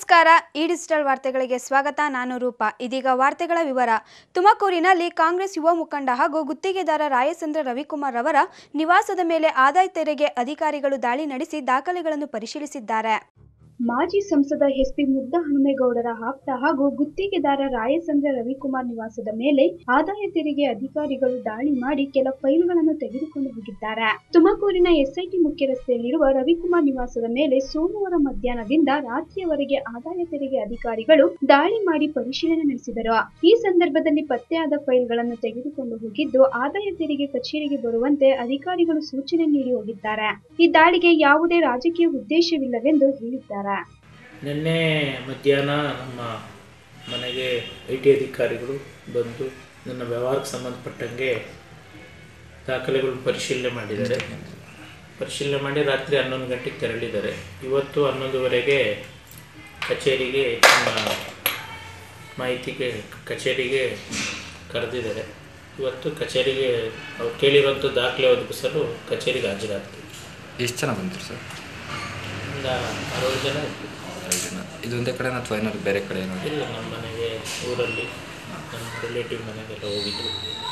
ನಮಸ್ಕಾರ ಈ ಡಿಜಿಟಲ್ ವಾರ್ತೆಗಳಿಗೆ ಸ್ವಾಗತ ನಾನು ರೂಪಾ ಇದೀಗ ವಾರ್ತೆಗಳ ವಿವರ ತುಮಕೂರಿನಲ್ಲಿ ಕಾಂಗ್ರೆಸ್ ಯುವ ಮುಖಂಡ ಹಾಗೂ ಗುತ್ತಿಗೆದಾರ ರಾಯಚಂದ್ರ ರವಿಕುಮಾರ್ ಅವರ ನಿವಾಸದ ಮೇಲೆ ಆದಾಯ ತೆರಿಗೆ ಅಧಿಕಾರಿಗಳು ದಾಳಿ ನಡೆಸಿ ದಾಖಲೆಗಳನ್ನು ಪರಿಶೀಲಿಸಿದ್ದಾರೆ ಮಾಜಿ ಸಂಸದ ಎಸ್ಪಿ ಮುದ್ದ ಹನುಮೇಗೌಡರ ಆಪ್ತ ಹಾಗೂ ಗುತ್ತಿಗೆದಾರ ರಾಯಚಂದ್ರ ರವಿಕುಮಾರ್ ನಿವಾಸದ ಮೇಲೆ ಆದಾಯ ತೆರಿಗೆ ಅಧಿಕಾರಿಗಳು ದಾಳಿ ಮಾಡಿ ಕೆಲ ಫೈಲ್ಗಳನ್ನು ತೆಗೆದುಕೊಂಡು ಹೋಗಿದ್ದಾರೆ ತುಮಕೂರಿನ ಎಸ್ಐಟಿ ಮುಖ್ಯ ರಸ್ತೆಯಲ್ಲಿರುವ ರವಿಕುಮಾರ್ ನಿವಾಸದ ಮೇಲೆ ಸೋಮವಾರ ಮಧ್ಯಾಹ್ನದಿಂದ ರಾತ್ರಿಯವರೆಗೆ ಆದಾಯ ತೆರಿಗೆ ಅಧಿಕಾರಿಗಳು ದಾಳಿ ಮಾಡಿ ಪರಿಶೀಲನೆ ನಡೆಸಿದರು ಈ ಸಂದರ್ಭದಲ್ಲಿ ಪತ್ತೆಯಾದ ಫೈಲ್ಗಳನ್ನು ತೆಗೆದುಕೊಂಡು ಹೋಗಿದ್ದು ಆದಾಯ ತೆರಿಗೆ ಕಚೇರಿಗೆ ಬರುವಂತೆ ಅಧಿಕಾರಿಗಳು ಸೂಚನೆ ನೀಡಿ ಹೋಗಿದ್ದಾರೆ ಈ ದಾಳಿಗೆ ಯಾವುದೇ ರಾಜಕೀಯ ಉದ್ದೇಶವಿಲ್ಲವೆಂದು ಹೇಳಿದ್ದಾರೆ ನಿನ್ನೆ ಮಧ್ಯಾಹ್ನ ನಮ್ಮ ಮನೆಗೆ ಐ ಟಿ ಅಧಿಕಾರಿಗಳು ಬಂದು ನನ್ನ ವ್ಯವಹಾರಕ್ಕೆ ಸಂಬಂಧಪಟ್ಟಂಗೆ ದಾಖಲೆಗಳು ಪರಿಶೀಲನೆ ಮಾಡಿದ್ದಾರೆ ಪರಿಶೀಲನೆ ಮಾಡಿ ರಾತ್ರಿ ಹನ್ನೊಂದು ಗಂಟೆಗೆ ತೆರಳಿದ್ದಾರೆ ಇವತ್ತು ಹನ್ನೊಂದುವರೆಗೆ ಕಚೇರಿಗೆ ನಮ್ಮ ಮಾಹಿತಿಗೆ ಕಚೇರಿಗೆ ಕರೆದಿದ್ದಾರೆ ಇವತ್ತು ಕಚೇರಿಗೆ ಅವ್ರು ಕೇಳಿರುವಂಥ ದಾಖಲೆ ಒದಗಿಸಲು ಕಚೇರಿಗೆ ಹಾಜರಾಗ್ತೀವಿ ಎಷ್ಟು ಜನ ಬಂದರು ಸರ್ ಒಂದು ಅರವತ್ತು ಜನ ಇರ್ತೀವಿ ಐದು ಜನ ಇದು ಒಂದೇ ಕಡೆ ಅಥವಾ ಏನಾದ್ರು ಬೇರೆ ಕಡೆ ಏನಾದ್ರು ಇಲ್ಲ ನಮ್ಮ ಮನೆಗೆ ಊರಲ್ಲಿ ನಮ್ಮ ರಿಲೇಟಿವ್ ಮನೆಗೆಲ್ಲ ಹೋಗಿದ್ರು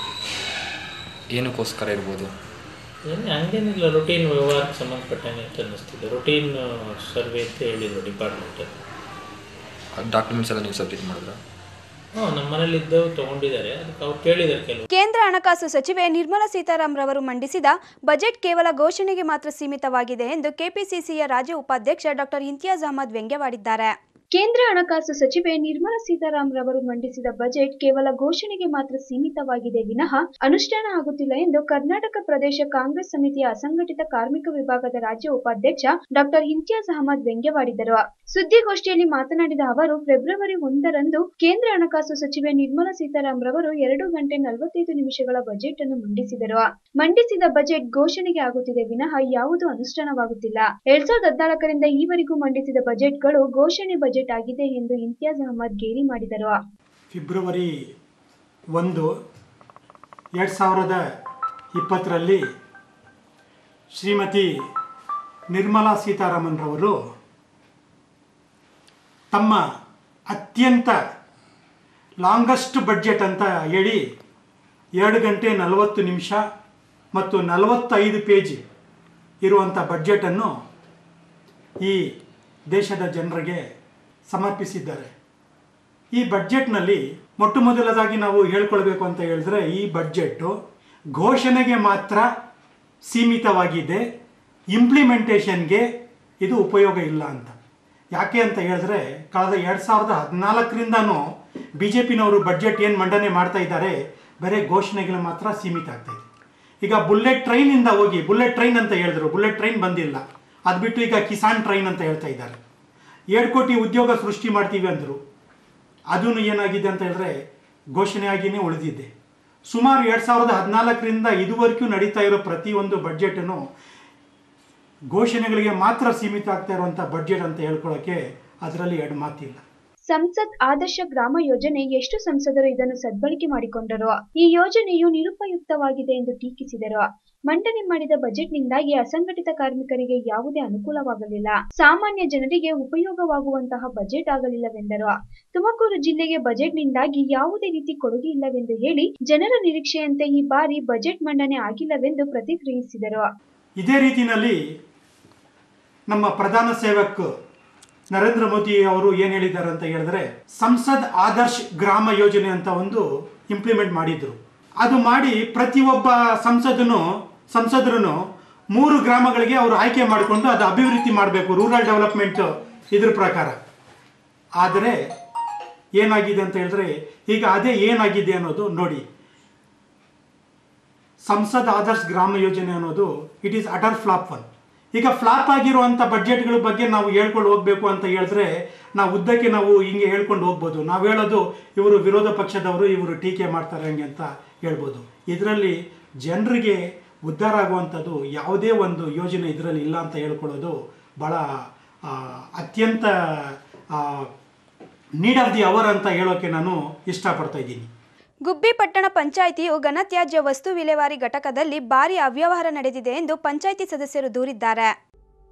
ಏನಕ್ಕೋಸ್ಕರ ಇರ್ಬೋದು ಏನು ಹಂಗೇನಿಲ್ಲ ರೊಟೀನ್ ವ್ಯವಹಾರಕ್ಕೆ ಸಂಬಂಧಪಟ್ಟಂಗೆ ಅಂತ ಅನ್ನಿಸ್ತಿದೆ ರೊಟೀನ್ ಸರ್ವೆ ಅಂತ ಹೇಳಿದ್ರು ಡಿಪಾರ್ಟ್ಮೆಂಟಲ್ಲಿ ಡಾಕ್ಯುಮೆಂಟ್ಸ್ ಎಲ್ಲ ನೀವು ಸಬ್ಮಿಟ್ ಮಾಡಿದ್ರ ಹ್ಞೂ ನಮ್ಮ ಮನೇಲಿ ಇದ್ದವು ತೊಗೊಂಡಿದ್ದಾರೆ ಅದಕ್ಕೆ ಅವ್ರು ಕೇಳಿದ್ದಾರೆ ಕೆಲವು ಕೇಂದ್ರ ಹಣಕಾಸು ಸಚಿವೆ ನಿರ್ಮಲಾ ಸೀತಾರಾಮ್ ರವರು ಮಂಡಿಸಿದ ಬಜೆಟ್ ಕೇವಲ ಘೋಷಣೆಗೆ ಮಾತ್ರ ಸೀಮಿತವಾಗಿದೆ ಎಂದು ಕೆಪಿಸಿಸಿಯ ರಾಜ್ಯ ಉಪಾಧ್ಯಕ್ಷ ಡಾಕ್ಟರ್ ಇಂತಿಯಾಜ್ ಅಹಮದ್ ವ್ಯಂಗ್ಯವಾಡಿದ್ದಾರೆ ಕೇಂದ್ರ ಹಣಕಾಸು ಸಚಿವೆ ನಿರ್ಮಲಾ ಸೀತಾರಾಮ್ ರವರು ಮಂಡಿಸಿದ ಬಜೆಟ್ ಕೇವಲ ಘೋಷಣೆಗೆ ಮಾತ್ರ ಸೀಮಿತವಾಗಿದೆ ವಿನಃ ಅನುಷ್ಠಾನ ಆಗುತ್ತಿಲ್ಲ ಎಂದು ಕರ್ನಾಟಕ ಪ್ರದೇಶ ಕಾಂಗ್ರೆಸ್ ಸಮಿತಿಯ ಅಸಂಘಟಿತ ಕಾರ್ಮಿಕ ವಿಭಾಗದ ರಾಜ್ಯ ಉಪಾಧ್ಯಕ್ಷ ಡಾಕ್ಟರ್ ಇಂತಿಯಾಜ್ ಅಹಮದ್ ವ್ಯಂಗ್ಯವಾಡಿದರು ಸುದ್ದಿಗೋಷ್ಠಿಯಲ್ಲಿ ಮಾತನಾಡಿದ ಅವರು ಫೆಬ್ರವರಿ ಒಂದರಂದು ಕೇಂದ್ರ ಹಣಕಾಸು ಸಚಿವೆ ನಿರ್ಮಲಾ ಸೀತಾರಾಮ್ ರವರು ಎರಡು ಗಂಟೆ ನಲವತ್ತೈದು ನಿಮಿಷಗಳ ಬಜೆಟ್ ಅನ್ನು ಮಂಡಿಸಿದರು ಮಂಡಿಸಿದ ಬಜೆಟ್ ಘೋಷಣೆಗೆ ಆಗುತ್ತಿದೆ ವಿನಃ ಯಾವುದು ಅನುಷ್ಠಾನವಾಗುತ್ತಿಲ್ಲ ಎರಡ್ ಸಾವಿರದ ಹದಿನಾಲ್ಕರಿಂದ ಈವರೆಗೂ ಮಂಡಿಸಿದ ಬಜೆಟ್ಗಳು ಘೋಷಣೆ ಬಜೆಟ್ ಆಗಿದೆ ಎಂದು ಇಂತಿಯಾಜ್ ಅಹಮದ್ ಗೇಲಿ ಮಾಡಿದರು ಫೆಬ್ರವರಿ ಒಂದು ಎರಡು ಸಾವಿರದ ಇಪ್ಪತ್ತರಲ್ಲಿ ಶ್ರೀಮತಿ ನಿರ್ಮಲಾ ಸೀತಾರಾಮನ್ರವರು ತಮ್ಮ ಅತ್ಯಂತ ಲಾಂಗೆಸ್ಟ್ ಬಡ್ಜೆಟ್ ಅಂತ ಹೇಳಿ ಎರಡು ಗಂಟೆ ನಲವತ್ತು ನಿಮಿಷ ಮತ್ತು ನಲವತ್ತೈದು ಪೇಜ್ ಇರುವಂಥ ಬಡ್ಜೆಟನ್ನು ಈ ದೇಶದ ಜನರಿಗೆ ಸಮರ್ಪಿಸಿದ್ದಾರೆ ಈ ಬಡ್ಜೆಟ್ನಲ್ಲಿ ಮೊಟ್ಟ ಮೊದಲದಾಗಿ ನಾವು ಹೇಳ್ಕೊಳ್ಬೇಕು ಅಂತ ಹೇಳಿದ್ರೆ ಈ ಬಡ್ಜೆಟ್ಟು ಘೋಷಣೆಗೆ ಮಾತ್ರ ಸೀಮಿತವಾಗಿದೆ ಇಂಪ್ಲಿಮೆಂಟೇಷನ್ಗೆ ಇದು ಉಪಯೋಗ ಇಲ್ಲ ಅಂತ ಯಾಕೆ ಅಂತ ಹೇಳಿದ್ರೆ ಕಳೆದ ಎರಡು ಸಾವಿರದ ಹದಿನಾಲ್ಕರಿಂದನೂ ಬಿ ಜೆ ಪಿನವರು ಬಡ್ಜೆಟ್ ಏನು ಮಂಡನೆ ಮಾಡ್ತಾ ಇದ್ದಾರೆ ಬರೀ ಘೋಷಣೆಗಳು ಮಾತ್ರ ಸೀಮಿತ ಆಗ್ತಾ ಇದೆ ಈಗ ಬುಲೆಟ್ ಟ್ರೈನಿಂದ ಹೋಗಿ ಬುಲೆಟ್ ಟ್ರೈನ್ ಅಂತ ಹೇಳಿದ್ರು ಬುಲೆಟ್ ಟ್ರೈನ್ ಬಂದಿಲ್ಲ ಅದು ಬಿಟ್ಟು ಈಗ ಕಿಸಾನ್ ಟ್ರೈನ್ ಅಂತ ಹೇಳ್ತಾ ಇದ್ದಾರೆ ಎರಡು ಕೋಟಿ ಉದ್ಯೋಗ ಸೃಷ್ಟಿ ಮಾಡ್ತೀವಿ ಅಂದರು ಅದೂ ಏನಾಗಿದೆ ಅಂತ ಹೇಳಿದ್ರೆ ಘೋಷಣೆಯಾಗಿಯೇ ಉಳಿದಿದೆ ಸುಮಾರು ಎರಡು ಸಾವಿರದ ಹದಿನಾಲ್ಕರಿಂದ ಇದುವರೆಗೂ ನಡೀತಾ ಇರೋ ಪ್ರತಿಯೊಂದು ಬಡ್ಜೆಟನ್ನು ಘೋಷಣೆಗಳಿಗೆ ಮಾತ್ರ ಸೀಮಿತ ಆಗ್ತಾ ಇರುವಂಥ ಬಡ್ಜೆಟ್ ಅಂತ ಹೇಳ್ಕೊಳ್ಳೋಕ್ಕೆ ಅದರಲ್ಲಿ ಎರಡು ಮಾತಿಲ್ಲ ಸಂಸತ್ ಆದರ್ಶ ಗ್ರಾಮ ಯೋಜನೆ ಎಷ್ಟು ಸಂಸದರು ಇದನ್ನು ಸದ್ಬಳಕೆ ಮಾಡಿಕೊಂಡರು ಈ ಯೋಜನೆಯು ನಿರುಪಯುಕ್ತವಾಗಿದೆ ಎಂದು ಟೀಕಿಸಿದರು ಮಂಡನೆ ಮಾಡಿದ ಬಜೆಟ್ನಿಂದಾಗಿ ಅಸಂಘಟಿತ ಕಾರ್ಮಿಕರಿಗೆ ಯಾವುದೇ ಅನುಕೂಲವಾಗಲಿಲ್ಲ ಸಾಮಾನ್ಯ ಜನರಿಗೆ ಉಪಯೋಗವಾಗುವಂತಹ ಬಜೆಟ್ ಆಗಲಿಲ್ಲವೆಂದರು ತುಮಕೂರು ಜಿಲ್ಲೆಗೆ ಬಜೆಟ್ನಿಂದಾಗಿ ಯಾವುದೇ ರೀತಿ ಕೊಡುಗೆ ಇಲ್ಲವೆಂದು ಹೇಳಿ ಜನರ ನಿರೀಕ್ಷೆಯಂತೆ ಈ ಬಾರಿ ಬಜೆಟ್ ಮಂಡನೆ ಆಗಿಲ್ಲವೆಂದು ಪ್ರತಿಕ್ರಿಯಿಸಿದರು ಇದೇ ರೀತಿಯಲ್ಲಿ ನಮ್ಮ ಪ್ರಧಾನ ಸೇವಕ್ ನರೇಂದ್ರ ಮೋದಿ ಅವರು ಏನು ಹೇಳಿದ್ದಾರೆ ಅಂತ ಹೇಳಿದ್ರೆ ಸಂಸದ್ ಆದರ್ಶ್ ಗ್ರಾಮ ಯೋಜನೆ ಅಂತ ಒಂದು ಇಂಪ್ಲಿಮೆಂಟ್ ಮಾಡಿದ್ರು ಅದು ಮಾಡಿ ಪ್ರತಿಯೊಬ್ಬ ಸಂಸದನು ಸಂಸದರು ಮೂರು ಗ್ರಾಮಗಳಿಗೆ ಅವರು ಆಯ್ಕೆ ಮಾಡಿಕೊಂಡು ಅದು ಅಭಿವೃದ್ಧಿ ಮಾಡಬೇಕು ರೂರಲ್ ಡೆವಲಪ್ಮೆಂಟ್ ಇದ್ರ ಪ್ರಕಾರ ಆದರೆ ಏನಾಗಿದೆ ಅಂತ ಹೇಳಿದ್ರೆ ಈಗ ಅದೇ ಏನಾಗಿದೆ ಅನ್ನೋದು ನೋಡಿ ಸಂಸದ್ ಆದರ್ಶ್ ಗ್ರಾಮ ಯೋಜನೆ ಅನ್ನೋದು it is utter flop one ಈಗ ಫ್ಲಾಪ್ ಆಗಿರುವಂಥ ಬಡ್ಜೆಟ್ಗಳ ಬಗ್ಗೆ ನಾವು ಹೇಳ್ಕೊಂಡು ಹೋಗಬೇಕು ಅಂತ ಹೇಳಿದ್ರೆ ನಾವು ಉದ್ದಕ್ಕೆ ನಾವು ಹಿಂಗೆ ಹೇಳ್ಕೊಂಡು ಹೋಗ್ಬೋದು ನಾವು ಹೇಳೋದು ಇವರು ವಿರೋಧ ಪಕ್ಷದವರು ಇವರು ಟೀಕೆ ಮಾಡ್ತಾರೆ ಹಂಗೆ ಅಂತ ಹೇಳ್ಬೋದು ಇದರಲ್ಲಿ ಜನರಿಗೆ ಉದ್ಧಾರ ಆಗುವಂಥದ್ದು ಯಾವುದೇ ಒಂದು ಯೋಜನೆ ಇದರಲ್ಲಿ ಇಲ್ಲ ಅಂತ ಹೇಳ್ಕೊಳ್ಳೋದು ಭಾಳ ಆ, ಅತ್ಯಂತ ನೀಡ್ ಆಫ್ ದಿ ಅವರ್ ಅಂತ ಹೇಳೋಕ್ಕೆ ನಾನು ಇಷ್ಟಪಡ್ತಾ ಇದ್ದೀನಿ ಗುಬ್ಬಿ ಪಟ್ಟಣ ಪಂಚಾಯಿತಿಯು ಘನತ್ಯಾಜ್ಯ ವಸ್ತು ವಿಲೇವಾರಿ ಘಟಕದಲ್ಲಿ ಭಾರಿ ಅವ್ಯವಹಾರ ನಡೆದಿದೆ ಎಂದು ಪಂಚಾಯಿತಿ ಸದಸ್ಯರು ದೂರಿದ್ದಾರೆ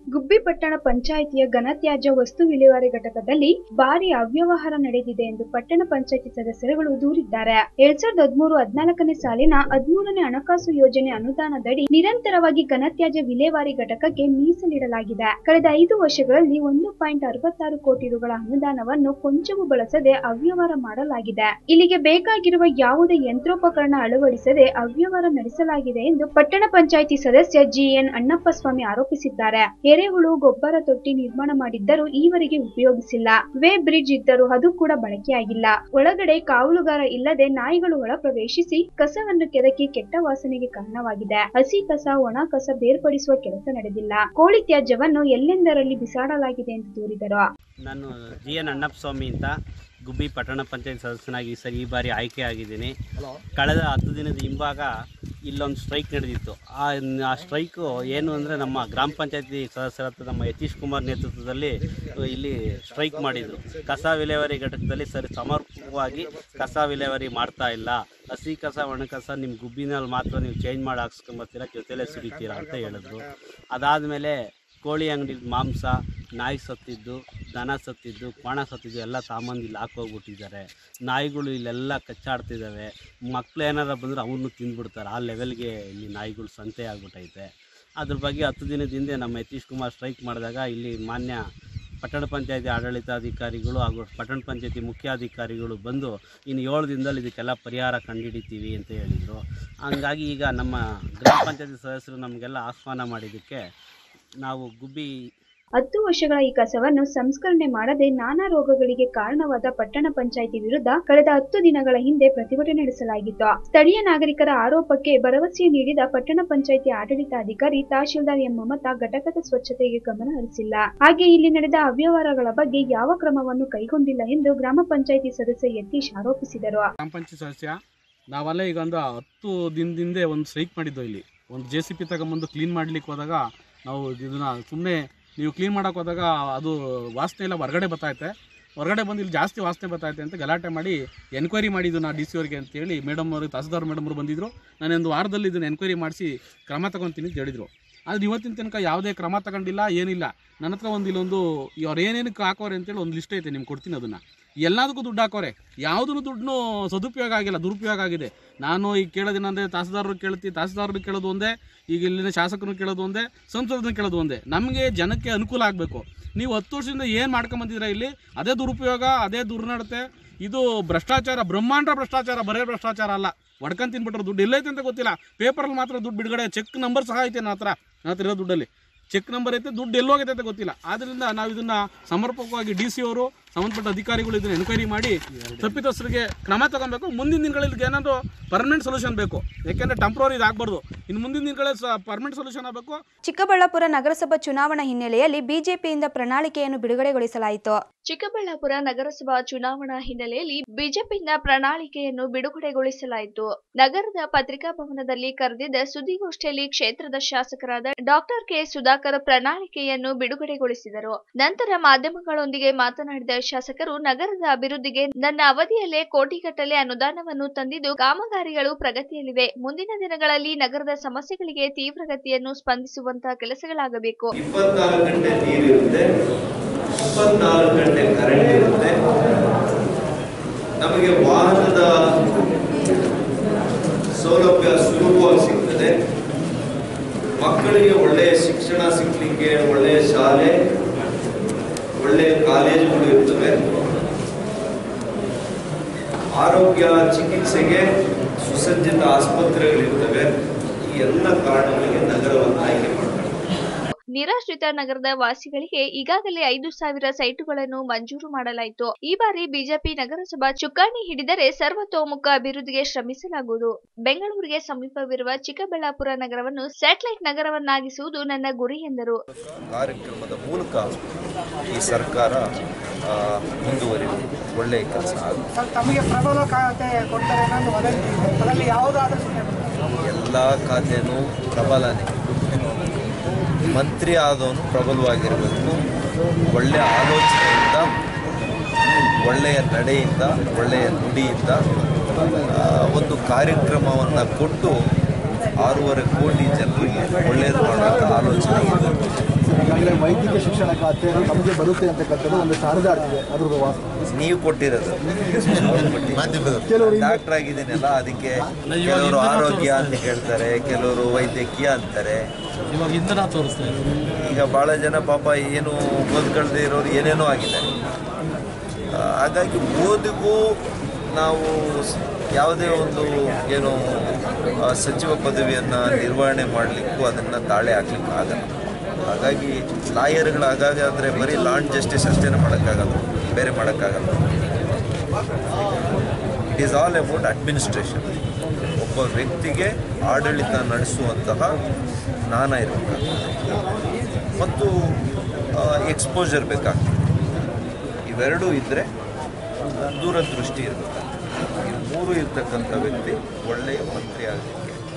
ಗುಬ್ಬಿ ಪಟ್ಟಣ ಪಂಚಾಯಿತಿಯ ಘನತ್ಯಾಜ್ಯ ವಸ್ತು ವಿಲೇವಾರಿ ಘಟಕದಲ್ಲಿ ಭಾರಿ ಅವ್ಯವಹಾರ ನಡೆದಿದೆ ಎಂದು ಪಟ್ಟಣ ಪಂಚಾಯಿತಿ ಸದಸ್ಯರುಗಳು ದೂರಿದ್ದಾರೆ ಎರಡ್ ಸಾವಿರದ ಹದಿಮೂರು ಹದಿನಾಲ್ಕನೇ ಸಾಲಿನ ಹದಿಮೂರನೇ ಹಣಕಾಸು ಯೋಜನೆ ಅನುದಾನದಡಿ ನಿರಂತರವಾಗಿ ಘನತ್ಯಾಜ್ಯ ವಿಲೇವಾರಿ ಘಟಕಕ್ಕೆ ಮೀಸಲಿಡಲಾಗಿದೆ ಕಳೆದ ಐದು ವರ್ಷಗಳಲ್ಲಿ ಒಂದು ಪಾಯಿಂಟ್ ಅರವತ್ತಾರು ಕೋಟಿ ರುಗಳ ಅನುದಾನವನ್ನು ಕೊಂಚವೂ ಬಳಸದೆ ಅವ್ಯವಹಾರ ಮಾಡಲಾಗಿದೆ ಇಲ್ಲಿಗೆ ಬೇಕಾಗಿರುವ ಯಾವುದೇ ಯಂತ್ರೋಪಕರಣ ಅಳವಡಿಸದೆ ಅವ್ಯವಹಾರ ನಡೆಸಲಾಗಿದೆ ಎಂದು ಪಟ್ಟಣ ಪಂಚಾಯಿತಿ ಸದಸ್ಯ ಜಿಎನ್ ಅಣ್ಣಪ್ಪ ಸ್ವಾಮಿ ಆರೋಪಿಸಿದ್ದಾರೆ ಎರೆಹುಳು ಗೊಬ್ಬರ ತೊಟ್ಟಿ ನಿರ್ಮಾಣ ಮಾಡಿದ್ದರೂ ಈವರೆಗೆ ಉಪಯೋಗಿಸಿಲ್ಲ ವೇ ಬ್ರಿಡ್ಜ್ ಇದ್ದರೂ ಅದು ಕೂಡ ಬಳಕೆಯಾಗಿಲ್ಲ ಒಳಗಡೆ ಕಾವಲುಗಾರ ಇಲ್ಲದೆ ನಾಯಿಗಳು ಒಳ ಪ್ರವೇಶಿಸಿ ಕಸವನ್ನು ಕೆದಕಿ ಕೆಟ್ಟ ವಾಸನೆಗೆ ಕಾರಣವಾಗಿದೆ ಹಸಿ ಕಸ ಒಣ ಕಸ ಬೇರ್ಪಡಿಸುವ ಕೆಲಸ ನಡೆದಿಲ್ಲ ಕೋಳಿ ತ್ಯಾಜ್ಯವನ್ನು ಎಲ್ಲೆಂದರಲ್ಲಿ ಬಿಸಾಡಲಾಗಿದೆ ಎಂದು ದೂರಿದರು ನಾನು ಜಿ ಎನ್ ಅಣ್ಣಪ್ಪ ಸ್ವಾಮಿ ಅಂತ ಗುಬ್ಬಿ ಪಟ್ಟಣ ಪಂಚಾಯತ್ ಸದಸ್ಯನಾಗಿ ಈ ಸರಿ ಈ ಬಾರಿ ಆಯ್ಕೆ ಆಗಿದ್ದೀನಿ ಕಳೆದ ಹತ್ತು ದಿನದ ಹಿಂಭಾಗ ಇಲ್ಲೊಂದು ಸ್ಟ್ರೈಕ್ ನಡೆದಿತ್ತು ಆ ಆ ಸ್ಟ್ರೈಕು ಏನು ಅಂದರೆ ನಮ್ಮ ಗ್ರಾಮ ಪಂಚಾಯತಿ ಸದಸ್ಯರಾದ ನಮ್ಮ ಯತೀಶ್ ಕುಮಾರ್ ನೇತೃತ್ವದಲ್ಲಿ ಇಲ್ಲಿ ಸ್ಟ್ರೈಕ್ ಮಾಡಿದರು ಕಸ ವಿಲೇವಾರಿ ಘಟಕದಲ್ಲಿ ಸರಿ ಸಮರ್ಪಕವಾಗಿ ಕಸ ವಿಲೇವಾರಿ ಮಾಡ್ತಾ ಇಲ್ಲ ಹಸಿ ಕಸ ಒಣ ಕಸ ನಿಮ್ಮ ಗುಬ್ಬಿನಲ್ಲಿ ಮಾತ್ರ ನೀವು ಚೇಂಜ್ ಮಾಡಿ ಹಾಕ್ಸ್ಕೊಂಬರ್ತೀರಾ ಜೊತೆಲೇ ಸುರಿತೀರಾ ಅಂತ ಹೇಳಿದ್ರು ಅದಾದಮೇಲೆ ಕೋಳಿ ಅಂಗಡಿ ಮಾಂಸ ನಾಯಿ ಸತ್ತಿದ್ದು ದನ ಸತ್ತಿದ್ದು ಕ್ವಾಣ ಸತ್ತಿದ್ದು ಎಲ್ಲ ಸಾಮಾನು ಇಲ್ಲಿ ಹಾಕೋಗ್ಬಿಟ್ಟಿದ್ದಾರೆ ನಾಯಿಗಳು ಇಲ್ಲೆಲ್ಲ ಕಚ್ಚಾಡ್ತಿದ್ದಾವೆ ಮಕ್ಳು ಏನಾರ ಬಂದರೆ ಅವನು ತಿಂದ್ಬಿಡ್ತಾರೆ ಆ ಲೆವೆಲ್ಗೆ ಇಲ್ಲಿ ನಾಯಿಗಳು ಸಂತೆ ಆಗ್ಬಿಟ್ಟೈತೆ ಅದ್ರ ಬಗ್ಗೆ ಹತ್ತು ದಿನದ ಹಿಂದೆ ನಮ್ಮ ಯತೀಶ್ ಕುಮಾರ್ ಸ್ಟ್ರೈಕ್ ಮಾಡಿದಾಗ ಇಲ್ಲಿ ಮಾನ್ಯ ಪಟ್ಟಣ ಪಂಚಾಯತಿ ಆಡಳಿತಾಧಿಕಾರಿಗಳು ಹಾಗೂ ಪಟ್ಟಣ ಪಂಚಾಯತಿ ಮುಖ್ಯಾಧಿಕಾರಿಗಳು ಬಂದು ಇನ್ನು ಏಳು ದಿನದಲ್ಲಿ ಇದಕ್ಕೆಲ್ಲ ಪರಿಹಾರ ಕಂಡುಹಿಡಿತೀವಿ ಅಂತ ಹೇಳಿದರು ಹಂಗಾಗಿ ಈಗ ನಮ್ಮ ಗ್ರಾಮ ಪಂಚಾಯತಿ ಸದಸ್ಯರು ನಮಗೆಲ್ಲ ಆಹ್ವಾನ ಮಾಡಿದ್ದಕ್ಕೆ ನಾವು ಗುಬ್ಬಿ ಹತ್ತು ವರ್ಷಗಳ ಈ ಕಸವನ್ನು ಸಂಸ್ಕರಣೆ ಮಾಡದೆ ನಾನಾ ರೋಗಗಳಿಗೆ ಕಾರಣವಾದ ಪಟ್ಟಣ ಪಂಚಾಯಿತಿ ವಿರುದ್ಧ ಕಳೆದ ಹತ್ತು ದಿನಗಳ ಹಿಂದೆ ಪ್ರತಿಭಟನೆ ನಡೆಸಲಾಗಿತ್ತು ಸ್ಥಳೀಯ ನಾಗರಿಕರ ಆರೋಪಕ್ಕೆ ಭರವಸೆ ನೀಡಿದ ಪಟ್ಟಣ ಪಂಚಾಯಿತಿ ಆಡಳಿತಾಧಿಕಾರಿ ತಹಶೀಲ್ದಾರ್ ಎಂ ಮಮತಾ ಘಟಕದ ಸ್ವಚ್ಛತೆಗೆ ಗಮನ ಹರಿಸಿಲ್ಲ ಹಾಗೆ ಇಲ್ಲಿ ನಡೆದ ಅವ್ಯವಹಾರಗಳ ಬಗ್ಗೆ ಯಾವ ಕ್ರಮವನ್ನು ಕೈಗೊಂಡಿಲ್ಲ ಎಂದು ಗ್ರಾಮ ಪಂಚಾಯಿತಿ ಸದಸ್ಯ ಯತೀಶ್ ಆರೋಪಿಸಿದರು ಗ್ರಾಮ ಪಂಚಾಯತ್ ಸದಸ್ಯ ನಾವೆಲ್ಲ ಈಗ ಒಂದು ಹತ್ತು ದಿನದಿಂದ ಒಂದು ಸ್ಟ್ರೈಕ್ ಮಾಡಿದ್ದು ಇಲ್ಲಿ ಒಂದು ಜೆ ಸಿ ಪಿ ತಗೊಂಬಂದು ಕ್ಲೀನ್ ಮಾಡ್ಲಿಕ್ಕೆ ಹೋದಾಗ ನಾವು ಇದನ್ನ ಸುಮ್ಮನೆ ನೀವು ಕ್ಲೀನ್ ಮಾಡೋಕೆ ಹೋದಾಗ ಅದು ವಾಸನೆ ಎಲ್ಲ ಹೊರಗಡೆ ಬರ್ತೈತೆ ಹೊರಗಡೆ ಬಂದು ಇಲ್ಲಿ ಜಾಸ್ತಿ ವಾಸನೆ ಬರ್ತೈತೆ ಅಂತ ಗಲಾಟೆ ಮಾಡಿ ಎನ್ಕ್ವೈರಿ ಮಾಡಿದ್ದು ನಾ ಡಿ ಸಿ ಅವ್ರಿಗೆ ಅಂತೇಳಿ ಮೇಡಮ್ ಅವ್ರಿಗೆ ತಹಸೀಲ್ದಾರ್ ಮೇಡಮ್ ಅವರು ಬಂದಿದ್ದರು ನಾನು ಒಂದು ವಾರದಲ್ಲಿ ಇದನ್ನು ಎನ್ಕ್ವೈರಿ ಮಾಡಿಸಿ ಕ್ರಮ ತಗೊತೀನಿ ಅಂತ ಹೇಳಿದರು ಆದರೆ ಇವತ್ತಿನ ತನಕ ಯಾವುದೇ ಕ್ರಮ ತಗೊಂಡಿಲ್ಲ ಏನಿಲ್ಲ ನನ್ನ ಹತ್ರ ಒಂದು ಇಲ್ಲೊಂದು ಅವ್ರು ಏನೇನಕ್ಕೆ ಹಾಕೋರೆ ಅಂತೇಳಿ ಒಂದು ಲಿಸ್ಟ್ ಐತೆ ನಿಮ್ಗೆ ಕೊಡ್ತೀನಿ ಅದನ್ನು ಎಲ್ಲದಕ್ಕೂ ದುಡ್ಡು ಹಾಕೋರೆ ಯಾವುದೂ ದುಡ್ಡು ಸದುಪಯೋಗ ಆಗಿಲ್ಲ ದುರುಪಯೋಗ ಆಗಿದೆ ನಾನು ಈಗ ಕೇಳೋದೇನಂದರೆ ತಹಸೀಲ್ದಾರರು ಕೇಳ್ತೀವಿ ತಹಸೀಲ್ದಾರರು ಕೇಳೋದು ಒಂದೇ ಈಗ ಇಲ್ಲಿನ ಶಾಸಕರನ್ನು ಕೇಳೋದು ಒಂದೇ ಸಂಸದರನ್ನ ಕೇಳೋದು ಒಂದೇ ನಮಗೆ ಜನಕ್ಕೆ ಅನುಕೂಲ ಆಗಬೇಕು ನೀವು ಹತ್ತು ವರ್ಷದಿಂದ ಏನು ಮಾಡ್ಕೊಂಬಂದಿದ್ದೀರಾ ಇಲ್ಲಿ ಅದೇ ದುರುಪಯೋಗ ಅದೇ ದುರ್ನಡತೆ ಇದು ಭ್ರಷ್ಟಾಚಾರ ಬ್ರಹ್ಮಾಂಡ ಭ್ರಷ್ಟಾಚಾರ ಬರೇ ಭ್ರಷ್ಟಾಚಾರ ಅಲ್ಲ ಹೊಡ್ಕೊಂಡು ತಿನ್ಬಿಟ್ರೆ ದುಡ್ಡು ಎಲ್ಲೈತೆ ಅಂತ ಗೊತ್ತಿಲ್ಲ ಪೇಪರಲ್ಲಿ ಮಾತ್ರ ದುಡ್ಡು ಬಿಡುಗಡೆ ಚೆಕ್ ನಂಬರ್ ಸಹ ಐತೆ ನನ್ನ ಹತ್ರ ನನ್ನ ಹತ್ರ ಇರೋ ದುಡ್ಡಲ್ಲಿ ಚೆಕ್ ನಂಬರ್ ಐತೆ ದುಡ್ಡು ಎಲ್ಲೋಗೈತೆ ಅಂತ ಗೊತ್ತಿಲ್ಲ ಆದ್ದರಿಂದ ನಾವು ಇದನ್ನ ಸಮರ್ಪಕವಾಗಿ ಡಿ ಸಿ ಅವರು ಸಂಬಂಧಪಟ್ಟ ಅಧಿಕಾರಿಗಳು ಇದನ್ನ ಎನ್ಕ್ವೈರಿ ಮಾಡಿ ತಪ್ಪಿತಸ್ಥರಿಗೆ ಕ್ರಮ ತಗೊಬೇಕು ಮುಂದಿನ ದಿನಗಳಲ್ಲಿ ಇದಕ್ಕೆ ಏನಾದರೂ ಪರ್ಮನೆಂಟ್ ಸೊಲ್ಯೂಷನ್ ಬೇಕು ಯಾಕೆಂದರೆ ಟೆಂಪ್ರವರಿ ಇದಾಗಬಾರ್ದು ಇನ್ನು ಮುಂದಿನ ದಿನಗಳಲ್ಲಿ ಪರ್ಮನೆಂಟ್ ಸೊಲ್ಯೂಷನ್ ಆಗಬೇಕು ಚಿಕ್ಕಬಳ್ಳಾಪುರ ನಗರಸಭಾ ಚುನಾವಣಾ ಹಿನ್ನೆಲೆಯಲ್ಲಿ ಬಿಜೆಪಿಯಿಂದ ಪ್ರಣಾಳಿಕೆಯನ್ನು ಬಿಡುಗಡೆಗೊಳಿಸಲಾಯಿತು ಚಿಕ್ಕಬಳ್ಳಾಪುರ ನಗರಸಭಾ ಚುನಾವಣಾ ಹಿನ್ನೆಲೆಯಲ್ಲಿ ಬಿಜೆಪಿಯಿಂದ ಪ್ರಣಾಳಿಕೆಯನ್ನು ಬಿಡುಗಡೆಗೊಳಿಸಲಾಯಿತು ನಗರದ ಪತ್ರಿಕಾ ಭವನದಲ್ಲಿ ಕರೆದಿದ್ದ ಸುದ್ದಿಗೋಷ್ಠಿಯಲ್ಲಿ ಕ್ಷೇತ್ರದ ಶಾಸಕರಾದ ಡಾಕ್ಟರ್ ಕೆ ಸುಧಾಕರ್ ಪ್ರಣಾಳಿಕೆಯನ್ನು ಬಿಡುಗಡೆಗೊಳಿಸಿದರು ನಂತರ ಮಾಧ್ಯಮಗಳೊಂದಿಗೆ ಮಾತನಾಡಿದ ಶಾಸಕರು ನಗರದ ಅಭಿವೃದ್ಧಿಗೆ ನನ್ನ ಅವಧಿಯಲ್ಲೇ ಕೋಟಿಗಟ್ಟಲೆ ಅನುದಾನವನ್ನು ತಂದಿದ್ದು ಕಾಮಗಾರಿಗಳು ಪ್ರಗತಿಯಲ್ಲಿವೆ ಮುಂದಿನ ದಿನಗಳಲ್ಲಿ ನಗರದ ಸಮಸ್ಯೆಗಳಿಗೆ ತೀವ್ರಗತಿಯನ್ನು ಸ್ಪಂದಿಸುವಂತಹ ಕೆಲಸಗಳಾಗಬೇಕು ಇಪ್ಪತ್ನಾಲ್ಕು ಗಂಟೆ ನೀರಿರುತ್ತೆ ಇಪ್ಪತ್ನಾಲ್ಕು ಗಂಟೆ ಕರೆಂಟ್ ಇರುತ್ತೆ ನಮಗೆ ವಾಹನದ ಸೌಲಭ್ಯ ಸುಲಭವಾಗಿ ಸಿಗ್ತದೆ ಮಕ್ಕಳಿಗೆ ಒಳ್ಳೆಯ ಶಿಕ್ಷಣ ಸಿಗ್ಲಿಕ್ಕೆ ಒಳ್ಳೆಯ ಶಾಲೆ ಒಳ್ಳೆಯ ಕಾಲೇಜುಗಳು ಇರ್ತವೆ ಆರೋಗ್ಯ ಚಿಕಿತ್ಸೆಗೆ ಸುಸಜ್ಜಿತ ಆಸ್ಪತ್ರೆಗಳಿರ್ತವೆ ಈ ಎಲ್ಲ ಕಾರಣಗಳಿಗೆ ನಗರವನ್ನು ಆಯ್ಕೆ ಮಾಡ್ತಾರೆ ನಿರಾಶ್ರಿತ ನಗರದ ವಾಸಿಗಳಿಗೆ ಈಗಾಗಲೇ ಐದು ಸಾವಿರ ಸೈಟುಗಳನ್ನು ಮಂಜೂರು ಮಾಡಲಾಯಿತು ಈ ಬಾರಿ ಬಿಜೆಪಿ ನಗರಸಭಾ ಚುಕ್ಕಾಣಿ ಹಿಡಿದರೆ ಸರ್ವತೋಮುಖ ಅಭಿವೃದ್ಧಿಗೆ ಶ್ರಮಿಸಲಾಗುವುದು ಬೆಂಗಳೂರಿಗೆ ಸಮೀಪವಿರುವ ಚಿಕ್ಕಬಳ್ಳಾಪುರ ನಗರವನ್ನು ಸ್ಯಾಟಲೈಟ್ ನಗರವನ್ನಾಗಿಸುವುದು ನನ್ನ ಗುರಿ ಎಂದರು ಕಾರ್ಯಕ್ರಮದ ಮೂಲಕ ಈ ಸರ್ಕಾರ ಆ, ಮುಂದುವರಿದು ಒಳ್ಳೆಯ ಕೆಲಸ ಆಗುತ್ತೆ ತಮಗೆ ಪ್ರಬಲ ಖಾತೆ ಕೊಡ್ತಾರೆ ಅನ್ನೋದು ವದಂತಿ ಇದೆ. ಅದರಲ್ಲಿ ಯಾವುದಾದ್ರೂ ಸುಮ್ಮನೆ ಎಲ್ಲ ಖಾತೆನೂ ಪ್ರಬಲನೇ ಮಂತ್ರಿ ಆದವನು ಪ್ರಬಲವಾಗಿರಬೇಕು ಒಳ್ಳೆಯ ಆಲೋಚನೆಯಿಂದ ಒಳ್ಳೆಯ ನಡೆಯಿಂದ ಒಳ್ಳೆಯ ನುಡಿಯಿಂದ ಆ, ಒಂದು ಕಾರ್ಯಕ್ರಮವನ್ನು ಕೊಟ್ಟು ಆರೂವರೆ ಕೋಟಿ ಜನರಿಗೆ ಒಳ್ಳೆಯದು ಮಾಡುವಂಥ ಆಲೋಚನೆ ಇದೆ ಸರ್ ಈಗಾಗಲೇ ವೈದ್ಯಕೀಯ ಶಿಕ್ಷಣ ಖಾತೆ ನಮಗೆ ಬರುತ್ತೆ ಅಂತಕ್ಕಂಥದ್ದು ಒಂದು ಹರಿದಾಡ್ತಿದೆ ಅದ್ರ ವಾಸ್ತು ನೀವು ಕೊಟ್ಟಿರೋದು ಡಾಕ್ಟರ್ ಆಗಿದ್ದೀನಲ್ಲ ಅದಕ್ಕೆ ಕೆಲವರು ಆರೋಗ್ಯ ಅಂತ ಹೇಳ್ತಾರೆ ಕೆಲವರು ವೈದ್ಯಕೀಯ ಅಂತಾರೆ ಇವಾಗ ಇಂಧನ ತೋರಿಸ್ತಾ ಇದ್ದಾರೆ ಈಗ ಭಾಳ ಜನ ಪಾಪ ಏನು ಓದ್ಕೊಳ್ದೇ ಇರೋರು ಏನೇನೋ ಆಗಿದ್ದಾರೆ ಆ, ಹಾಗಾಗಿ ಓದಿಗೂ ನಾವು ಸ್- ಯಾವುದೇ ಒಂದು ಏನು ಆ, ಸಚಿವ ಪದವಿಯನ್ನು ನಿರ್ವಹಣೆ ಮಾಡಲಿಕ್ಕೂ ಅದನ್ನು ತಾಳೆ ಹಾಕ್ಲಿಕ್ಕೆ ಆಗಲ್ಲ ಹಾಗಾಗಿ ಲಾಯರ್ಗಳು ಆಗಾಗ ಅಂದರೆ ಬರೀ ಲಾಂಡ್ ಜಸ್ಟಿಸ್ ಅಷ್ಟೇ ಮಾಡೋಕ್ಕಾಗಲ್ಲ ಬೇರೆ ಮಾಡೋಕ್ಕಾಗಲ್ಲ it is all about administration ಒಬ್ಬ ವ್ಯಕ್ತಿಗೆ ಆಡಳಿತ ನಡೆಸುವಂತಹ ಜ್ಞಾನ ಇರಬೇಕಾಗ್ತದೆ ಮತ್ತು ಎಕ್ಸ್ಪೋಜರ್ ಬೇಕಾಗ್ತದೆ ಇವೆರಡೂ ಇದ್ದರೆ ದೂರದೃಷ್ಟಿ ಇರಬೇಕಾಗ್ತದೆ ಈ ಮೂರು ಇರ್ತಕ್ಕಂಥ ವ್ಯಕ್ತಿ ಒಳ್ಳೆಯ ಮಂತ್ರಿ ಆಗಲಿಕ್ಕೆ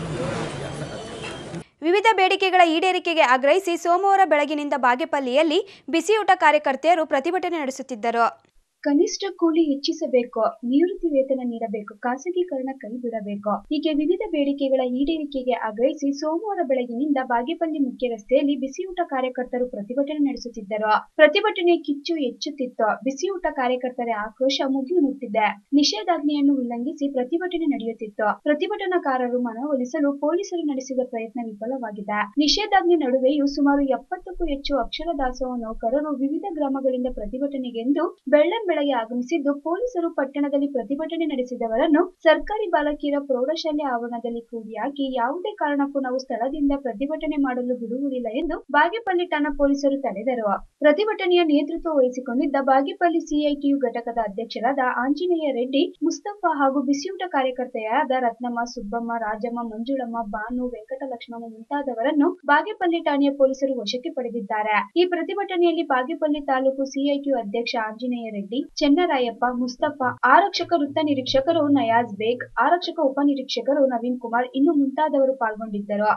ವಿವಿಧ ಬೇಡಿಕೆಗಳ ಈಡೇರಿಕೆಗೆ ಆಗ್ರಹಿಸಿ ಸೋಮವಾರ ಬೆಳಗಿನಿಂದ ಬಾಗೇಪಲ್ಲಿಯಲ್ಲಿ ಬಿಸಿಯೂಟ ಕಾರ್ಯಕರ್ತೆಯರು ಪ್ರತಿಭಟನೆ ನಡೆಸುತ್ತಿದ್ದರು ಕನಿಷ್ಠ ಕೂಲಿ ಹೆಚ್ಚಿಸಬೇಕು ನಿವೃತ್ತಿ ವೇತನ ನೀಡಬೇಕು ಖಾಸಗೀಕರಣ ಕೈ ಬಿಡಬೇಕು ಹೀಗೆ ವಿವಿಧ ಬೇಡಿಕೆಗಳ ಈಡೇರಿಕೆಗೆ ಆಗ್ರಹಿಸಿ ಸೋಮವಾರ ಬೆಳಗಿನಿಂದ ಬಾಗೇಪಲ್ಲಿ ಮುಖ್ಯ ರಸ್ತೆಯಲ್ಲಿ ಬಿಸಿಯೂಟ ಕಾರ್ಯಕರ್ತರು ಪ್ರತಿಭಟನೆ ನಡೆಸುತ್ತಿದ್ದರು ಪ್ರತಿಭಟನೆ ಕಿಚ್ಚು ಹೆಚ್ಚುತ್ತಿತ್ತು ಬಿಸಿಯೂಟ ಕಾರ್ಯಕರ್ತರ ಆಕ್ರೋಶ ಮುಗಿಲು ಮುಟ್ಟಿದೆ ನಿಷೇಧಾಜ್ಞೆಯನ್ನು ಉಲ್ಲಂಘಿಸಿ ಪ್ರತಿಭಟನೆ ನಡೆಯುತ್ತಿತ್ತು ಪ್ರತಿಭಟನಾಕಾರರು ಮನವೊಲಿಸಲು ಪೊಲೀಸರು ನಡೆಸಿದ ಪ್ರಯತ್ನ ವಿಫಲವಾಗಿದೆ ನಿಷೇಧಾಜ್ಞೆ ನಡುವೆಯೂ ಸುಮಾರು ಎಪ್ಪತ್ತಕ್ಕೂ ಹೆಚ್ಚು ಅಕ್ಷರ ದಾಸೋಹ ನೌಕರರು ವಿವಿಧ ಗ್ರಾಮಗಳಿಂದ ಪ್ರತಿಭಟನೆಗೆಂದು ಬೆಳ್ಳಂ ಬೆಳಗ್ಗೆ ಆಗಮಿಸಿದ್ದು ಪೊಲೀಸರು ಪಟ್ಟಣದಲ್ಲಿ ಪ್ರತಿಭಟನೆ ನಡೆಸಿದವರನ್ನು ಸರ್ಕಾರಿ ಬಾಲಕಿಯರ ಪ್ರೌಢಶಾಲೆ ಆವರಣದಲ್ಲಿ ಕೂಡಿ ಹಾಕಿ ಯಾವುದೇ ಕಾರಣಕ್ಕೂ ನಾವು ಸ್ಥಳದಿಂದ ಪ್ರತಿಭಟನೆ ಮಾಡಲು ಬಿಡುವುದಿಲ್ಲ ಎಂದು ಬಾಗೇಪಲ್ಲಿ ಠಾಣಾ ಪೊಲೀಸರು ತಡೆದರು ಪ್ರತಿಭಟನೆಯ ನೇತೃತ್ವ ವಹಿಸಿಕೊಂಡಿದ್ದ ಬಾಗೇಪಲ್ಲಿ ಸಿಐಟಿಯು ಘಟಕದ ಅಧ್ಯಕ್ಷರಾದ ಆಂಜನೇಯ ರೆಡ್ಡಿ ಮುಸ್ತಫಾ ಹಾಗೂ ಬಿಸಿಯೂಟ ಕಾರ್ಯಕರ್ತೆಯರಾದ ರತ್ನಮ್ಮ ಸುಬ್ಬಮ್ಮ ರಾಜಮ್ಮ ಮಂಜುಳಮ್ಮ ಬಾನು ವೆಂಕಟಲಕ್ಷ್ಮಮ್ಮ ಮುಂತಾದವರನ್ನು ಬಾಗೇಪಲ್ಲಿ ಠಾಣೆಯ ಪೊಲೀಸರು ವಶಕ್ಕೆ ಪಡೆದಿದ್ದಾರೆ ಈ ಪ್ರತಿಭಟನೆಯಲ್ಲಿ ಬಾಗೇಪಲ್ಲಿ ತಾಲೂಕು ಸಿಐಟಿಯು ಅಧ್ಯಕ್ಷ ಆಂಜನೇಯ ರೆಡ್ಡಿ ಚೆನ್ನರಾಯಪ್ಪ ಮುಸ್ತಫಾ ಆರಕ್ಷಕ ವೃತ್ತ ನಿರೀಕ್ಷಕರು ನಯಾಜ್ ಬೇಗ್ ಆರಕ್ಷಕ ಉಪನಿರೀಕ್ಷಕರು ನವೀನ್ ಕುಮಾರ್ ಇನ್ನು ಮುಂತಾದವರು ಪಾಲ್ಗೊಂಡಿದ್ದರು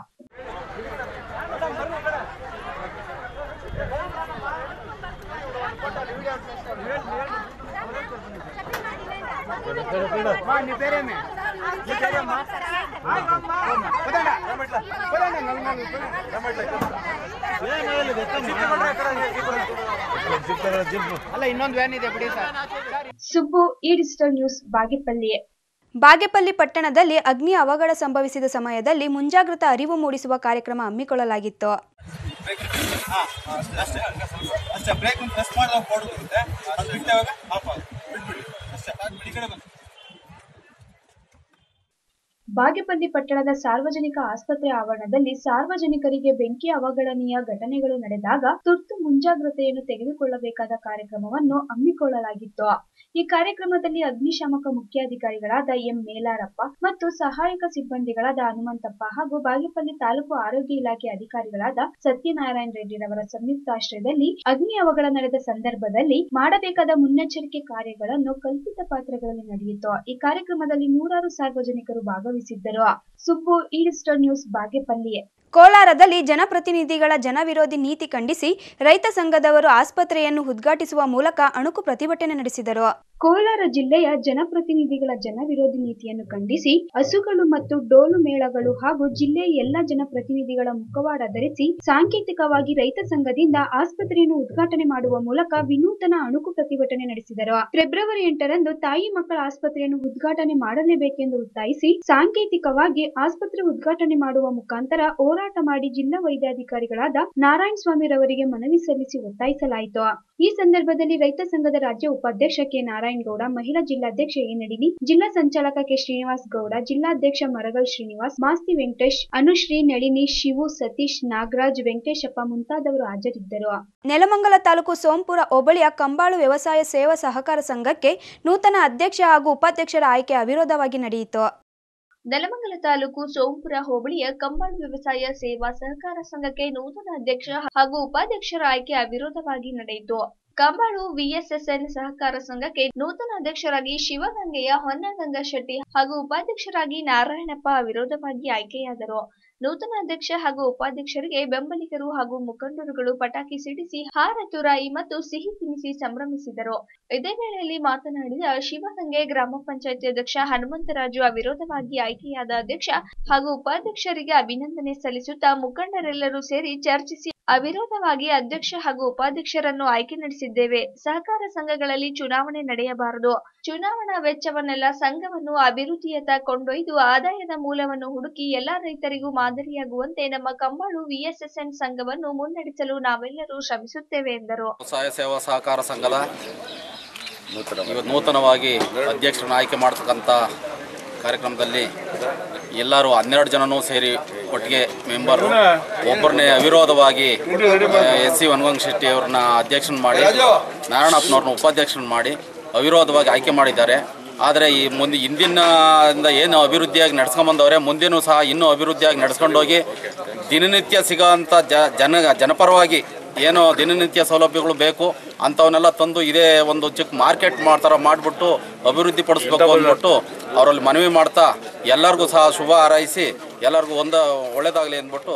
ಅಲ್ಲ ಇನ್ನೊಂದು ವ್ಯಾನ್ ಇದೆ ಬಿಡಿ ಸರ್ ಸುಬ್ಬು ಈ ಡಿಜಿಟಲ್ ನ್ಯೂಸ್ ಬಾಗೇಪಲ್ಲಿ ಬಾಗೇಪಲ್ಲಿ ಪಟ್ಟಣದಲ್ಲಿ ಅಗ್ನಿ ಅವಘಡ ಸಂಭವಿಸಿದ ಸಮಯದಲ್ಲಿ ಮುಂಜಾಗ್ರತಾ ಅರಿವು ಮೂಡಿಸುವ ಕಾರ್ಯಕ್ರಮ ಹಮ್ಮಿಕೊಳ್ಳಲಾಗಿತ್ತು ಅಷ್ಟೇ ಬ್ರೇಕ್ ಒಂದು ಪ್ರೆಸ್ ಮಾಡಿದಾಗ ಬೋರ್ಡ್ ಬರುತ್ತೆ ಅದು ಬಿಟ್ಟವಾಗ ಆಫ್ ಆಗುತ್ತೆ ಬಿಟ್ಬಿಡಿ ಅಷ್ಟೇ ಈ ಕಡೆ ಬನ್ನಿ ಬಾಗೇಪಲ್ಲಿ ಪಟ್ಟಣದ ಸಾರ್ವಜನಿಕ ಆಸ್ಪತ್ರೆ ಆವರಣದಲ್ಲಿ ಸಾರ್ವಜನಿಕರಿಗೆ ಬೆಂಕಿ ಅವಘಡನೀಯ ಘಟನೆಗಳು ನಡೆದಾಗ ತುರ್ತು ಮುಂಜಾಗ್ರತೆಯನ್ನು ತೆಗೆದುಕೊಳ್ಳಬೇಕಾದ ಕಾರ್ಯಕ್ರಮವನ್ನು ಹಮ್ಮಿಕೊಳ್ಳಲಾಗಿತ್ತು ಈ ಕಾರ್ಯಕ್ರಮದಲ್ಲಿ ಅಗ್ನಿಶಾಮಕ ಮುಖ್ಯಾಧಿಕಾರಿಗಳಾದ ಎಂ ಮೇಲಾರಪ್ಪ ಮತ್ತು ಸಹಾಯಕ ಸಿಬ್ಬಂದಿಗಳಾದ ಹನುಮಂತಪ್ಪ ಹಾಗೂ ಬಾಗೇಪಲ್ಲಿ ತಾಲೂಕು ಆರೋಗ್ಯ ಇಲಾಖೆ ಅಧಿಕಾರಿಗಳಾದ ಸತ್ಯನಾರಾಯಣ ರೆಡ್ಡಿರವರ ಸಂಯುಕ್ತಾಶ್ರಯದಲ್ಲಿ ಅಗ್ನಿ ಅವಘಡ ನಡೆದ ಸಂದರ್ಭದಲ್ಲಿ ಮಾಡಬೇಕಾದ ಮುನ್ನೆಚ್ಚರಿಕೆ ಕಾರ್ಯಗಳನ್ನು ಕಲ್ಪಿತ ಪಾತ್ರಗಳಲ್ಲಿ ನಡೆಯಿತು ಈ ಕಾರ್ಯಕ್ರಮದಲ್ಲಿ ನೂರಾರು ಸಾರ್ವಜನಿಕರು ಭಾಗವಹಿಸಿದ್ದರು ಸುಬ್ಬು ಈ ಡಿಜಿಟಲ್ ನ್ಯೂಸ್ ಬಾಗೇಪಲ್ಲಿ ಕೋಲಾರದಲ್ಲಿ ಜನಪ್ರತಿನಿಧಿಗಳ ಜನವಿರೋಧಿ ನೀತಿ ಖಂಡಿಸಿ ರೈತ ಸಂಘದವರು ಆಸ್ಪತ್ರೆಯನ್ನು ಉದ್ಘಾಟಿಸುವ ಮೂಲಕ ಅಣುಕು ಪ್ರತಿಭಟನೆ ನಡೆಸಿದರು ಕೋಲಾರ ಜಿಲ್ಲೆಯ ಜನಪ್ರತಿನಿಧಿಗಳ ಜನವಿರೋಧಿ ನೀತಿಯನ್ನು ಖಂಡಿಸಿ ಹಸುಗಳು ಮತ್ತು ಡೋಲು ಮೇಳಗಳು ಹಾಗೂ ಜಿಲ್ಲೆಯ ಎಲ್ಲ ಜನಪ್ರತಿನಿಧಿಗಳ ಮುಖವಾಡ ಧರಿಸಿ ಸಾಂಕೇತಿಕವಾಗಿ ರೈತ ಸಂಘದಿಂದ ಆಸ್ಪತ್ರೆಯನ್ನು ಉದ್ಘಾಟನೆ ಮಾಡುವ ಮೂಲಕ ವಿನೂತನ ಅಣುಕು ಪ್ರತಿಭಟನೆ ನಡೆಸಿದರು ಫೆಬ್ರವರಿ ಎಂಟರಂದು ತಾಯಿ ಮಕ್ಕಳ ಆಸ್ಪತ್ರೆಯನ್ನು ಉದ್ಘಾಟನೆ ಮಾಡಲೇಬೇಕೆಂದು ಒತ್ತಾಯಿಸಿ ಸಾಂಕೇತಿಕವಾಗಿ ಆಸ್ಪತ್ರೆ ಉದ್ಘಾಟನೆ ಮಾಡುವ ಮುಖಾಂತರ ಹೋರಾಟ ಮಾಡಿ ಜಿಲ್ಲಾ ವೈದ್ಯಾಧಿಕಾರಿಗಳಾದ ನಾರಾಯಣ ಸ್ವಾಮಿರವರಿಗೆ ಮನವಿ ಸಲ್ಲಿಸಿ ಒತ್ತಾಯಿಸಲಾಯಿತು ಈ ಸಂದರ್ಭದಲ್ಲಿ ರೈತ ಸಂಘದ ರಾಜ್ಯ ಉಪಾಧ್ಯಕ್ಷ ಕೆ ನಾರಾಯಣಗೌಡ ಮಹಿಳಾ ಜಿಲ್ಲಾಧ್ಯಕ್ಷ ಎ ನಡಿನಿ ಜಿಲ್ಲಾ ಸಂಚಾಲಕ ಕೆ ಶ್ರೀನಿವಾಸ್ ಗೌಡ ಜಿಲ್ಲಾಧ್ಯಕ್ಷ ಮರಗಲ್ ಶ್ರೀನಿವಾಸ್ ಮಾಸ್ತಿ ವೆಂಕಟೇಶ್ ಅನುಶ್ರೀ ನಳಿನಿ ಶಿವು ಸತೀಶ್ ನಾಗರಾಜ್ ವೆಂಕಟೇಶಪ್ಪ ಮುಂತಾದವರು ಹಾಜರಿದ್ದರು ನೆಲಮಂಗಲ ತಾಲೂಕು ಸೋಂಪುರ ಹೋಬಳಿಯ ಕಂಬಾಳು ವ್ಯವಸಾಯ ಸೇವಾ ಸಹಕಾರ ಸಂಘಕ್ಕೆ ನೂತನ ಅಧ್ಯಕ್ಷ ಹಾಗೂ ಉಪಾಧ್ಯಕ್ಷರ ಆಯ್ಕೆ ಅವಿರೋಧವಾಗಿ ನಡೆಯಿತು ನೆಲಮಂಗಲ ತಾಲೂಕು ಸೋಂಪುರ ಹೋಬಳಿಯ ಕಂಬಾಳು ವ್ಯವಸಾಯ ಸೇವಾ ಸಹಕಾರ ಸಂಘಕ್ಕೆ ನೂತನ ಅಧ್ಯಕ್ಷ ಹಾಗೂ ಉಪಾಧ್ಯಕ್ಷರ ಆಯ್ಕೆ ಅವಿರೋಧವಾಗಿ ನಡೆಯಿತು ಕಂಬಾಳು ವಿಎಸ್ಎಸ್ಎನ್ ಸಹಕಾರ ಸಂಘಕ್ಕೆ ನೂತನ ಅಧ್ಯಕ್ಷರಾಗಿ ಶಿವಗಂಗೆಯ ಹೊನ್ನಗಂಗಾ ಶೆಟ್ಟಿ ಹಾಗೂ ಉಪಾಧ್ಯಕ್ಷರಾಗಿ ನಾರಾಯಣಪ್ಪ ಅವಿರೋಧವಾಗಿ ಆಯ್ಕೆಯಾದರು ನೂತನ ಅಧ್ಯಕ್ಷ ಹಾಗೂ ಉಪಾಧ್ಯಕ್ಷರಿಗೆ ಬೆಂಬಲಿಗರು ಹಾಗೂ ಮುಖಂಡರುಗಳು ಪಟಾಕಿ ಸಿಡಿಸಿ ಹಾರ ತುರಾಯಿ ಮತ್ತು ಸಿಹಿ ತಿನ್ನಿಸಿ ಸಂಭ್ರಮಿಸಿದರು ಇದೇ ವೇಳೆಯಲ್ಲಿ ಮಾತನಾಡಿದ ಶಿವಗಂಗೆ ಗ್ರಾಮ ಪಂಚಾಯತಿ ಅಧ್ಯಕ್ಷ ಹನುಮಂತರಾಜು ಅವಿರೋಧವಾಗಿ ಆಯ್ಕೆಯಾದ ಅಧ್ಯಕ್ಷ ಹಾಗೂ ಉಪಾಧ್ಯಕ್ಷರಿಗೆ ಅಭಿನಂದನೆ ಸಲ್ಲಿಸುತ್ತಾ ಮುಖಂಡರೆಲ್ಲರೂ ಸೇರಿ ಚರ್ಚಿಸಿ ಅವಿರೋಧವಾಗಿ ಅಧ್ಯಕ್ಷ ಹಾಗೂ ಉಪಾಧ್ಯಕ್ಷರನ್ನು ಆಯ್ಕೆ ನಡೆಸಿದ್ದೇವೆ ಸಹಕಾರ ಸಂಘಗಳಲ್ಲಿ ಚುನಾವಣೆ ನಡೆಯಬಾರದು ಚುನಾವಣಾ ವೆಚ್ಚವನ್ನೆಲ್ಲ ಸಂಘವನ್ನು ಅಭಿವೃದ್ಧಿಯತ್ತ ಕೊಂಡೊಯ್ದು ಆದಾಯದ ಮೂಲವನ್ನು ಹುಡುಕಿ ಎಲ್ಲಾ ರೈತರಿಗೂ ಮಾದರಿಯಾಗುವಂತೆ ನಮ್ಮ ಕಂಬಾಳು ವಿಎಸ್ಎಸ್ಎನ್ ಸಂಘವನ್ನು ಮುನ್ನಡೆಸಲು ನಾವೆಲ್ಲರೂ ಶ್ರಮಿಸುತ್ತೇವೆ ಎಂದರು ಸ್ವಸಹಾಯ ಸೇವಾ ಸಹಕಾರ ಸಂಘದ ಇವತ್ತು ನೂತನವಾಗಿ ಅಧ್ಯಕ್ಷರನ್ನು ಆಯ್ಕೆ ಮಾಡ್ತಕ್ಕಂಥ ಕಾರ್ಯಕ್ರಮದಲ್ಲಿ ಎಲ್ಲರೂ ಹನ್ನೆರಡು ಜನನೂ ಸೇರಿ ಒಟ್ಟಿಗೆ ಮೆಂಬರು ಒಬ್ಬರನ್ನೇ ಅವಿರೋಧವಾಗಿ ಎಸ್ ಸಿ ವನಗಂಗ್ ಶೆಟ್ಟಿ ಅವ್ರನ್ನ ಅಧ್ಯಕ್ಷನ ಮಾಡಿ ನಾರಾಯಣಪ್ಪನವ್ರನ್ನ ಉಪಾಧ್ಯಕ್ಷರನ್ನ ಮಾಡಿ ಅವಿರೋಧವಾಗಿ ಆಯ್ಕೆ ಮಾಡಿದ್ದಾರೆ ಆದರೆ ಈ ಮುಂದೆ ಹಿಂದಿನ ಇಂದ ಏನು ಅಭಿವೃದ್ಧಿಯಾಗಿ ನಡ್ಸ್ಕೊಂಬಂದವ್ರೆ ಮುಂದೆನೂ ಸಹ ಇನ್ನೂ ಅಭಿವೃದ್ಧಿಯಾಗಿ ನಡ್ಸ್ಕೊಂಡೋಗಿ ದಿನನಿತ್ಯ ಸಿಗೋಂಥ ಜ ಜನ ಜನಪರವಾಗಿ ಏನೋ ದಿನನಿತ್ಯ ಸೌಲಭ್ಯಗಳು ಬೇಕು ಅಂಥವನ್ನೆಲ್ಲ ತಂದು ಇದೇ ಒಂದು ಚಿಕ್ಕ ಮಾರ್ಕೆಟ್ ಮಾಡ್ತಾರ ಮಾಡಿಬಿಟ್ಟು ಅಭಿವೃದ್ಧಿ ಪಡಿಸ್ಬೇಕು ಅಂದ್ಬಿಟ್ಟು ಅವರಲ್ಲಿ ಮನವಿ ಮಾಡ್ತಾ ಎಲ್ಲರಿಗೂ ಸಹ ಶುಭ ಹಾರೈಸಿ ಎಲ್ಲರಿಗೂ ಒಂದು ಒಳ್ಳೇದಾಗಲಿ ಅಂದ್ಬಿಟ್ಟು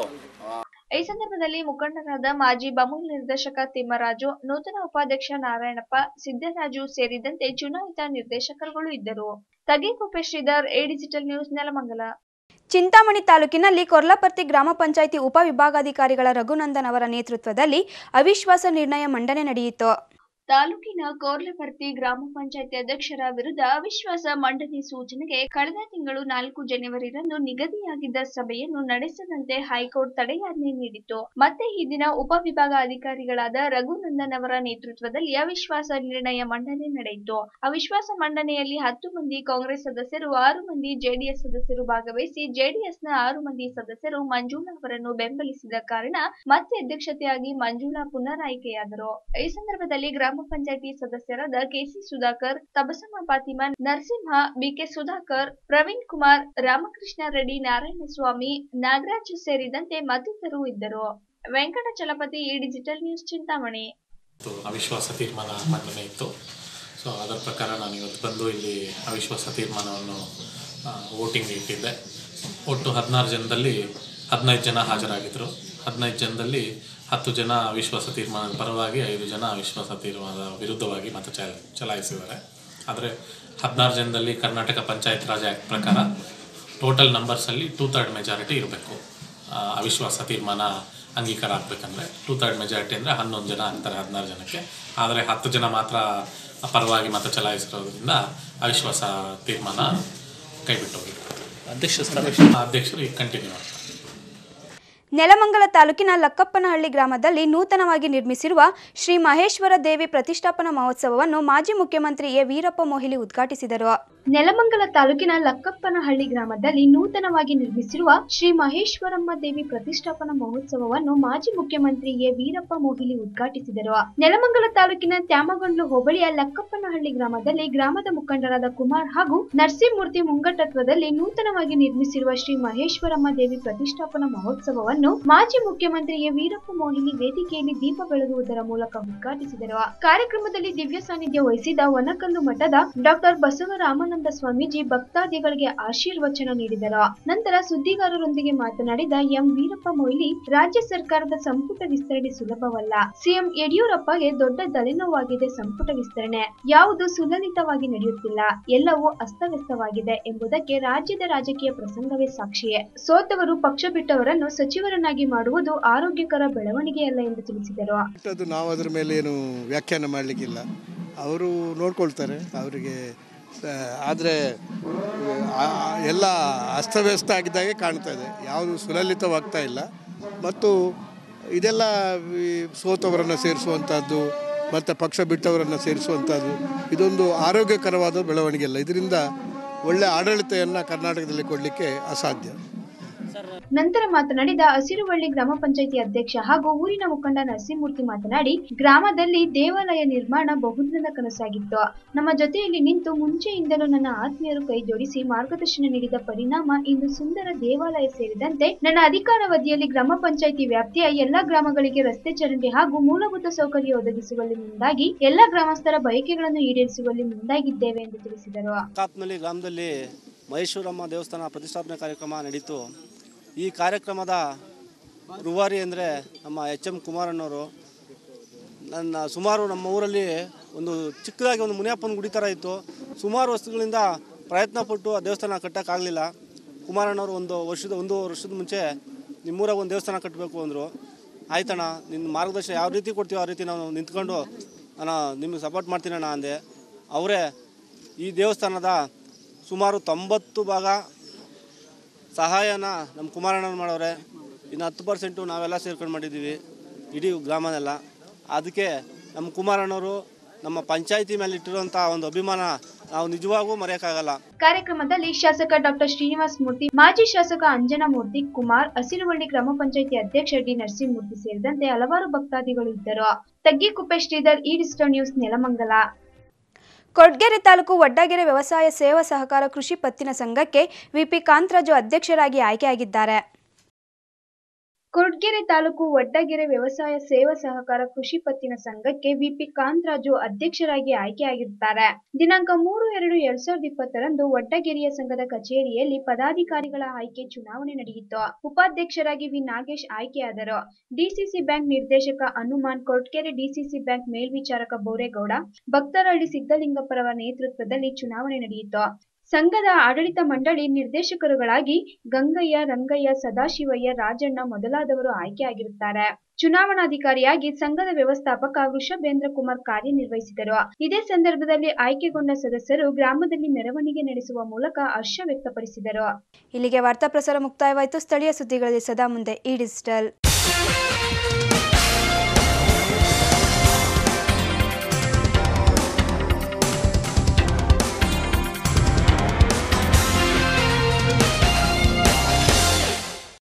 ಈ ಸಂದರ್ಭದಲ್ಲಿ ಮುಖಂಡರಾದ ಮಾಜಿ ಬಮೂಲ್ ನಿರ್ದೇಶಕ ತಿಮ್ಮರಾಜು ನೂತನ ಉಪಾಧ್ಯಕ್ಷ ನಾರಾಯಣಪ್ಪ ಸಿದ್ದರಾಜು ಸೇರಿದಂತೆ ಚುನಾಯಿತ ನಿರ್ದೇಶಕರುಗಳು ಇದ್ದರು Tagekoppe Sridhar A digital news Nelamangala Chintamani ತಾಲೂಕಿನಲ್ಲಿ ಕೊರ್ಲಪರ್ತಿ ಗ್ರಾಮ ಪಂಚಾಯಿತಿ ಉಪವಿಭಾಗಾಧಿಕಾರಿಗಳ ರಘುನಂದನ್ ಅವರ ನೇತೃತ್ವದಲ್ಲಿ ಅವಿಶ್ವಾಸ ನಿರ್ಣಯ ಮಂಡನೆ ನಡೆಯಿತು ತಾಲೂಕಿನ ಕೋರ್ಲಪರ್ತಿ ಗ್ರಾಮ ಪಂಚಾಯತಿ ಅಧ್ಯಕ್ಷರ ವಿರುದ್ಧ ಅವಿಶ್ವಾಸ ಮಂಡನೆ ಸೂಚನೆಗೆ ಕಳೆದ ತಿಂಗಳು ನಾಲ್ಕು ಜನವರಿರಂದು ನಿಗದಿಯಾಗಿದ್ದ ಸಭೆಯನ್ನು ನಡೆಸದಂತೆ ಹೈಕೋರ್ಟ್ ತಡೆಯಾಜ್ಞೆ ನೀಡಿತ್ತು ಮತ್ತೆ ಈ ದಿನ ಉಪವಿಭಾಗ ಅಧಿಕಾರಿಗಳಾದ ರಘುನಂದನ್ ಅವರ ನೇತೃತ್ವದಲ್ಲಿ ಅವಿಶ್ವಾಸ ನಿರ್ಣಯ ಮಂಡನೆ ನಡೆಯಿತು ಅವಿಶ್ವಾಸ ಮಂಡನೆಯಲ್ಲಿ ಹತ್ತು ಮಂದಿ ಕಾಂಗ್ರೆಸ್ ಸದಸ್ಯರು ಆರು ಮಂದಿ ಜೆಡಿಎಸ್ ಸದಸ್ಯರು ಭಾಗವಹಿಸಿ ಜೆಡಿಎಸ್ನ ಆರು ಮಂದಿ ಸದಸ್ಯರು ಮಂಜುಳಾ ಅವರನ್ನು ಬೆಂಬಲಿಸಿದ ಕಾರಣ ಮತ್ತೆ ಅಧ್ಯಕ್ಷತೆಯಾಗಿ ಮಂಜುಳಾ ಪುನರಾಯ್ಕೆಯಾದರು ಈ ಸಂದರ್ಭದಲ್ಲಿ ಗ್ರಾಮ ಪಂಚಾಯತಿ ಸದಸ್ಯರಾದ ಕೆಸಿ ಸುಧಾಕರ್ ತಬಸಮ್ಮ ಫಾತಿಮಾ ನರಸಿಂಹ ಬಿಕೆ ಸುಧಾಕರ್ ಪ್ರವೀಣ್ ಕುಮಾರ್ ರಾಮಕೃಷ್ಣ ರೆಡ್ಡಿ ನಾರಾಯಣಸ್ವಾಮಿ ನಾಗರಾಜ್ ಸೇರಿದಂತೆ ಮತ್ತಿತರರು ಇದ್ದರು ವೆಂಕಟಚಲಪತಿ ಈ ಡಿಜಿಟಲ್ ನ್ಯೂಸ್ ಚಿಂತಾಮಣಿ ಮತ್ತು ಅವಿಶ್ವಾಸ ತೀರ್ಮಾನ ಮಂಡನೆ ಇತ್ತು ಸೊ ಅದರ ಪ್ರಕಾರ ನಾನು ಇವತ್ತು ಬಂದು ಇಲ್ಲಿ ಅವಿಶ್ವಾಸ ತೀರ್ಮಾನವನ್ನು ವೋಟಿಂಗ್ ಇಟ್ಟಿದ್ದೆ ಒಟ್ಟು ಹದಿನಾರು ಜನದಲ್ಲಿ ಹದಿನೈದು ಜನ ಹಾಜರಾಗಿದ್ದರು ಹದಿನೈದು ಜನದಲ್ಲಿ ಹತ್ತು ಜನ ಅವಿಶ್ವಾಸ ತೀರ್ಮಾನದ ಪರವಾಗಿ ಐದು ಜನ ಅವಿಶ್ವಾಸ ತೀರ್ಮಾನದ ವಿರುದ್ಧವಾಗಿ ಮತ ಚಲ ಚಲಾಯಿಸಿದ್ದಾರೆ ಆದರೆ ಹದಿನಾರು ಜನದಲ್ಲಿ ಕರ್ನಾಟಕ ಪಂಚಾಯತ್ ರಾಜ್ ಆ್ಯಕ್ಟ್ ಪ್ರಕಾರ ಟೋಟಲ್ ನಂಬರ್ಸಲ್ಲಿ ಟೂ ತರ್ಡ್ ಮೆಜಾರಿಟಿ ಇರಬೇಕು ಅವಿಶ್ವಾಸ ತೀರ್ಮಾನ ಅಂಗೀಕಾರ ಆಗಬೇಕಂದ್ರೆ ಟೂ ತರ್ಡ್ ಮೆಜಾರಿಟಿ ಅಂದರೆ ಹನ್ನೊಂದು ಜನ ಆಗ್ತಾರೆ ಹದಿನಾರು ಜನಕ್ಕೆ ಆದರೆ ಹತ್ತು ಜನ ಮಾತ್ರ ಪರವಾಗಿ ಮತ ಚಲಾಯಿಸಿರೋದ್ರಿಂದ ಅವಿಶ್ವಾಸ ತೀರ್ಮಾನ ಕೈಬಿಟ್ಟು ಹೋಗಿದೆ ಅಧ್ಯಕ್ಷ ಅಧ್ಯಕ್ಷರು ಈಗ ಕಂಟಿನ್ಯೂ ಮಾಡ್ತಾರೆ ನೆಲಮಂಗಲ ತಾಲೂಕಿನ ಲಕ್ಕಪ್ಪನಹಳ್ಳಿ ಗ್ರಾಮದಲ್ಲಿ ನೂತನವಾಗಿ ನಿರ್ಮಿಸಿರುವ ಶ್ರೀ ಮಹೇಶ್ವರ ದೇವಿ ಪ್ರತಿಷ್ಠಾಪನಾ ಮಹೋತ್ಸವವನ್ನು ಮಾಜಿ ಮುಖ್ಯಮಂತ್ರಿ ಎ ವೀರಪ್ಪ ಮೊಯ್ಲಿ ಉದ್ಘಾಟಿಸಿದರು ನೆಲಮಂಗಲ ತಾಲೂಕಿನ ಲಕ್ಕಪ್ಪನಹಳ್ಳಿ ಗ್ರಾಮದಲ್ಲಿ ನೂತನವಾಗಿ ನಿರ್ಮಿಸಿರುವ ಶ್ರೀ ಮಹೇಶ್ವರಮ್ಮ ದೇವಿ ಪ್ರತಿಷ್ಠಾಪನಾ ಮಹೋತ್ಸವವನ್ನು ಮಾಜಿ ಮುಖ್ಯಮಂತ್ರಿ ಎ ವೀರಪ್ಪ ಮೊಯ್ಲಿ ಉದ್ಘಾಟಿಸಿದರು ನೆಲಮಂಗಲ ತಾಲೂಕಿನ ತ್ಯಾಮಗೊಂಡ್ಲು ಹೋಬಳಿಯ ಲಕ್ಕಪ್ಪನಹಳ್ಳಿ ಗ್ರಾಮದಲ್ಲಿ ಗ್ರಾಮದ ಮುಖಂಡರಾದ ಕುಮಾರ್ ಹಾಗೂ ನರಸಿಂಹಮೂರ್ತಿ ಮುಂಗಟ್ಟತ್ವದಲ್ಲಿ ನೂತನವಾಗಿ ನಿರ್ಮಿಸಿರುವ ಶ್ರೀ ಮಹೇಶ್ವರಮ್ಮ ದೇವಿ ಪ್ರತಿಷ್ಠಾಪನಾ ಮಹೋತ್ಸವವನ್ನು ಮಾಜಿ ಮುಖ್ಯಮಂತ್ರಿ ಎ ವೀರಪ್ಪ ಮೊಯ್ಲಿ ವೇದಿಕೆಯಲ್ಲಿ ದೀಪ ಬೆಳಗುವುದರ ಮೂಲಕ ಉದ್ಘಾಟಿಸಿದರು ಕಾರ್ಯಕ್ರಮದಲ್ಲಿ ದಿವ್ಯ ಸಾನ್ನಿಧ್ಯ ವಹಿಸಿದ ವನಕಲ್ಲು ಮಠದ ಡಾಕ್ಟರ್ ಬಸವರಾಮಾನಂದ ಸ್ವಾಮೀಜಿ ಭಕ್ತಾದಿಗಳಿಗೆ ಆಶೀರ್ವಚನ ನೀಡಿದರು ನಂತರ ಸುದ್ದಿಗಾರರೊಂದಿಗೆ ಮಾತನಾಡಿದ ಎಂ ವೀರಪ್ಪ ಮೊಯ್ಲಿ ರಾಜ್ಯ ಸರ್ಕಾರದ ಸಂಪುಟ ವಿಸ್ತರಣೆ ಸುಲಭವಲ್ಲ ಸಿಎಂ ಯಡಿಯೂರಪ್ಪಗೆ ದೊಡ್ಡ ತಲೆನೋವಾಗಿದೆ ಸಂಪುಟ ವಿಸ್ತರಣೆ ಯಾವುದು ಸುಲಲಿತವಾಗಿ ನಡೆಯುತ್ತಿಲ್ಲ ಎಲ್ಲವೂ ಅಸ್ತವ್ಯಸ್ತವಾಗಿದೆ ಎಂಬುದಕ್ಕೆ ರಾಜ್ಯದ ರಾಜಕೀಯ ಪ್ರಸಂಗವೇ ಸಾಕ್ಷಿಯೇ ಸೋತವರು ಪಕ್ಷ ಬಿಟ್ಟವರನ್ನು ಸಚಿವರನ್ನಾಗಿ ಮಾಡುವುದು ಆರೋಗ್ಯಕರ ಬೆಳವಣಿಗೆಯಲ್ಲ ಎಂದು ತಿಳಿಸಿದರು ಅದು ನಾವು ಅದ್ರ ಮೇಲೆ ಏನು ವ್ಯಾಖ್ಯಾನ ಮಾಡಲಿಕ್ಕಿಲ್ಲ ಅವರು ನೋಡ್ಕೊಳ್ತಾರೆ ಅವರಿಗೆ ಆದರೆ ಎಲ್ಲ ಅಸ್ತವ್ಯಸ್ತ ಆಗಿದ್ದಾಗೆ ಕಾಣ್ತಾ ಇದೆ ಯಾವುದು ಸುಲಲಿತವಾಗ್ತಾ ಇಲ್ಲ ಮತ್ತು ಇದೆಲ್ಲ ಈ ಸೋತವರನ್ನು ಸೇರಿಸುವಂಥದ್ದು ಮತ್ತು ಪಕ್ಷ ಬಿಟ್ಟವರನ್ನು ಸೇರಿಸುವಂಥದ್ದು ಇದೊಂದು ಆರೋಗ್ಯಕರವಾದ ಬೆಳವಣಿಗೆ ಅಲ್ಲ ಇದರಿಂದ ಒಳ್ಳೆಯ ಆಡಳಿತೆಯನ್ನು ಕರ್ನಾಟಕದಲ್ಲಿ ಕೊಡಲಿಕ್ಕೆ ಅಸಾಧ್ಯ ನಂತರ ಮಾತನಾಡಿದ ಹಸಿರುವಳ್ಳಿ ಗ್ರಾಮ ಪಂಚಾಯಿತಿ ಅಧ್ಯಕ್ಷ ಹಾಗೂ ಊರಿನ ಮುಖಂಡ ನರಸಿಂಹಮೂರ್ತಿ ಮಾತನಾಡಿ ಗ್ರಾಮದಲ್ಲಿ ದೇವಾಲಯ ನಿರ್ಮಾಣ ಬಹುದಿನದ ಕನಸಾಗಿತ್ತು ನಮ್ಮ ಜೊತೆಯಲ್ಲಿ ನಿಂತು ಮುಂಚೆಯಿಂದಲೂ ನನ್ನ ಆತ್ಮೀಯರು ಕೈ ಜೋಡಿಸಿ ಮಾರ್ಗದರ್ಶನ ನೀಡಿದ ಪರಿಣಾಮ ಇಂದು ಸುಂದರ ದೇವಾಲಯ ಸೇರಿದಂತೆ ನನ್ನ ಅಧಿಕಾರಾವಧಿಯಲ್ಲಿ ಗ್ರಾಮ ಪಂಚಾಯಿತಿ ವ್ಯಾಪ್ತಿಯ ಎಲ್ಲಾ ಗ್ರಾಮಗಳಿಗೆ ರಸ್ತೆ ಚರಂಡಿ ಹಾಗೂ ಮೂಲಭೂತ ಸೌಕರ್ಯ ಒದಗಿಸುವಲ್ಲಿ ಮುಂದಾಗಿ ಎಲ್ಲಾ ಗ್ರಾಮಸ್ಥರ ಬಯಕೆಗಳನ್ನು ಈಡೇರಿಸುವಲ್ಲಿ ಮುಂದಾಗಿದ್ದೇವೆ ಎಂದು ತಿಳಿಸಿದರು ಕಾಪ್ನಲ್ಲಿ ಗ್ರಾಮದಲ್ಲಿ ಮಹೇಶ್ವರಮ್ಮ ದೇವಸ್ಥಾನ ಪ್ರತಿಷ್ಠಾಪನೆ ಕಾರ್ಯಕ್ರಮ ನಡೀತು ಈ ಕಾರ್ಯಕ್ರಮದ ರೂವಾರಿ ಅಂದರೆ ನಮ್ಮ ಎಚ್ ಎಂ ಕುಮಾರಣ್ಣವರು ನನ್ನ ಸುಮಾರು ನಮ್ಮ ಊರಲ್ಲಿ ಒಂದು ಚಿಕ್ಕದಾಗಿ ಒಂದು ಮುನಿಯಪ್ಪನ ಗುಡಿ ಥರ ಇತ್ತು ಸುಮಾರು ವರ್ಷಗಳಿಂದ ಪ್ರಯತ್ನ ಪಟ್ಟು ಆ ದೇವಸ್ಥಾನ ಕಟ್ಟೋಕ್ಕಾಗಲಿಲ್ಲ ಕುಮಾರಣ್ಣವರು ಒಂದು ವರ್ಷದ ಒಂದು ವರ್ಷದ ಮುಂಚೆ ನಿಮ್ಮೂರಾಗ ಒಂದು ದೇವಸ್ಥಾನ ಕಟ್ಟಬೇಕು ಅಂದರು ಆಯ್ತಣ್ಣ ನಿನ್ನ ಮಾರ್ಗದರ್ಶನ ಯಾವ ರೀತಿ ಕೊಡ್ತೀವೋ ಆ ರೀತಿ ನಾವು ನಿಂತ್ಕೊಂಡು ನಾನು ನಿಮಗೆ ಸಪೋರ್ಟ್ ಮಾಡ್ತೀನಣ್ಣ ಅಂದೆ ಅವರೇ ಈ ದೇವಸ್ಥಾನದ ಸುಮಾರು ತೊಂಬತ್ತು ಭಾಗ ಸಹಾಯನ ನಮ್ಮ ಕುಮಾರಣ್ಣನ ಮಾಡವ್ರೆ ಇನ್ನು ಹತ್ತು ಪರ್ಸೆಂಟು ನಾವೆಲ್ಲ ಸೇರ್ಕೊಂಡು ಮಾಡಿದ್ದೀವಿ ಇಡೀ ಗ್ರಾಮನೆಲ್ಲ ಅದಕ್ಕೆ ನಮ್ಮ ಕುಮಾರಣ್ಣವರು ನಮ್ಮ ಪಂಚಾಯಿತಿ ಮೇಲೆ ಇಟ್ಟಿರುವಂಥ ಒಂದು ಅಭಿಮಾನ ನಾವು ನಿಜವಾಗೂ ಮರೆಯೋಕ್ಕಾಗಲ್ಲ ಕಾರ್ಯಕ್ರಮದಲ್ಲಿ ಶಾಸಕ ಡಾಕ್ಟರ್ ಶ್ರೀನಿವಾಸ್ ಮೂರ್ತಿ ಮಾಜಿ ಶಾಸಕ ಅಂಜನಾ ಮೂರ್ತಿ ಕುಮಾರ್ ಹಸಿರುವಳ್ಳಿ ಗ್ರಾಮ ಪಂಚಾಯಿತಿ ಅಧ್ಯಕ್ಷ ಡಿ ನರಸಿಂಹಮೂರ್ತಿ ಸೇರಿದಂತೆ ಹಲವಾರು ಭಕ್ತಾದಿಗಳು ಇದ್ದರು ತಗ್ಗಿಕುಪ್ಪೆ ಶ್ರೀಧರ್ ಈ ಡಿಜಿಟಲ್ ನ್ಯೂಸ್ ನೆಲಮಂಗಲ ಕೊಡ್ಗೆರೆ ತಾಲೂಕು ವಡ್ಡಗೆರೆ ವ್ಯವಸಾಯ ಸೇವಾ ಸಹಕಾರ ಕೃಷಿ ಪತ್ತಿನ ಸಂಘಕ್ಕೆ ವಿಪಿ ಕಾಂತರಾಜು ಅಧ್ಯಕ್ಷರಾಗಿ ಆಯ್ಕೆಯಾಗಿದ್ದಾರೆ ಕೊರಟಗೆರೆ ತಾಲೂಕು ವಡ್ಡಗೆರೆ ವ್ಯವಸಾಯ ಸೇವಾ ಸಹಕಾರ ಕೃಷಿ ಪತ್ತಿನ ಸಂಘಕ್ಕೆ ವಿಪಿ ಕಾಂತರಾಜು ಅಧ್ಯಕ್ಷರಾಗಿ ಆಯ್ಕೆಯಾಗಿರುತ್ತಾರೆ ದಿನಾಂಕ ಮೂರು ಎರಡು ಎರಡ್ ಸಾವಿರದ ಇಪ್ಪತ್ತರಂದು ವಡ್ಡಗೆರೆಯ ಸಂಘದ ಕಚೇರಿಯಲ್ಲಿ ಪದಾಧಿಕಾರಿಗಳ ಆಯ್ಕೆ ಚುನಾವಣೆ ನಡೆಯಿತು ಉಪಾಧ್ಯಕ್ಷರಾಗಿ ವಿ ನಾಗೇಶ್ ಆಯ್ಕೆಯಾದರು ಡಿಸಿಸಿ ಬ್ಯಾಂಕ್ ನಿರ್ದೇಶಕ ಹನುಮಾನ್ ಕೊರಟಗೆರೆ ಡಿಸಿಸಿ ಬ್ಯಾಂಕ್ ಮೇಲ್ವಿಚಾರಕ ಬೋರೇಗೌಡ ಭಕ್ತರಹಳ್ಳಿ ಸಿದ್ದಲಿಂಗಪ್ಪರವರ ನೇತೃತ್ವದಲ್ಲಿ ಚುನಾವಣೆ ನಡೆಯಿತು ಸಂಘದ ಆಡಳಿತ ಮಂಡಳಿ ನಿರ್ದೇಶಕರುಗಳಾಗಿ ಗಂಗಯ್ಯ ರಂಗಯ್ಯ ಸದಾಶಿವಯ್ಯ ರಾಜಣ್ಣ ಮೊದಲಾದವರು ಆಯ್ಕೆಯಾಗಿರುತ್ತಾರೆ ಚುನಾವಣಾಧಿಕಾರಿಯಾಗಿ ಸಂಘದ ವ್ಯವಸ್ಥಾಪಕ ವೃಷಭೇಂದ್ರ ಕುಮಾರ್ ಕಾರ್ಯನಿರ್ವಹಿಸಿದರು ಇದೇ ಸಂದರ್ಭದಲ್ಲಿ ಆಯ್ಕೆಗೊಂಡ ಸದಸ್ಯರು ಗ್ರಾಮದಲ್ಲಿ ಮೆರವಣಿಗೆ ನಡೆಸುವ ಮೂಲಕ ಹರ್ಷ ವ್ಯಕ್ತಪಡಿಸಿದರು ಇಲ್ಲಿಗೆ ವಾರ್ತಾ ಪ್ರಸಾರ ಮುಕ್ತಾಯವಾಯಿತು ಸ್ಥಳೀಯ ಸುದ್ದಿಗಳಲ್ಲಿ ಸದಾ ಮುಂದೆ ಈ ಡಿಜಿಟಲ್